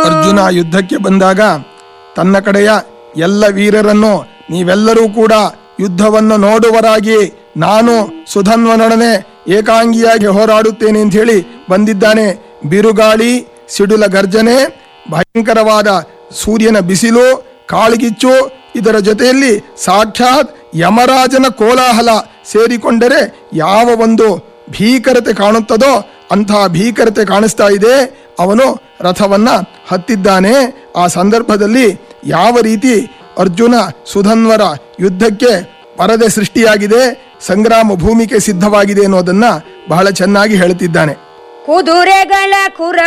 ಅರ್ಜುನ ಯುದ್ಧಕ್ಕೆ ಬಂದಾಗ ತನ್ನ ಕಡೆಯ ಎಲ್ಲ ವೀರರನ್ನು ನೀವೆಲ್ಲರೂ ಕೂಡ ಯುದ್ಧವನ್ನು ನೋಡುವರಾಗಿ ನಾನು ಸುಧನ್ವನೊಡನೆ ಏಕಾಂಗಿಯಾಗಿ ಹೋರಾಡುತ್ತೇನೆ ಅಂತ ಹೇಳಿ ಬಂದಿದ್ದಾನೆ ಬಿರುಗಾಳಿ ಸಿಡುಲ ಗರ್ಜನೆ ಭಯಂಕರವಾದ ಸೂರ್ಯನ ಬಿಸಿಲು ಕಾಳ್ಗಿಚ್ಚು ಇದರ ಜೊತೆಯಲ್ಲಿ ಸಾಕ್ಷಾತ್ ಯಮರಾಜನ ಕೋಲಾಹಲ ಸೇರಿಕೊಂಡರೆ ಯಾವ ಒಂದು ಭೀಕರತೆ ಕಾಣುತ್ತದೋ ಅಂತಹ ಭೀಕರತೆ ಕಾಣಿಸ್ತಾ ಇದೆ ಅವನು ರಥವನ್ನ ಹತ್ತಿದ್ದಾನೆ ಆ ಸಂದರ್ಭದಲ್ಲಿ ಯಾವ ರೀತಿ ಅರ್ಜುನ ಸುಧನ್ವರ ಯುದ್ಧಕ್ಕೆ ಪರದೆ ಸೃಷ್ಟಿಯಾಗಿದೆ ಸಂಗ್ರಾಮ ಭೂಮಿಕೆ ಸಿದ್ಧವಾಗಿದೆ ಅನ್ನೋದನ್ನ ಬಹಳ ಚೆನ್ನಾಗಿ ಹೇಳುತ್ತಿದ್ದಾನೆ ಕುದುರೆಗಳ ಕುರ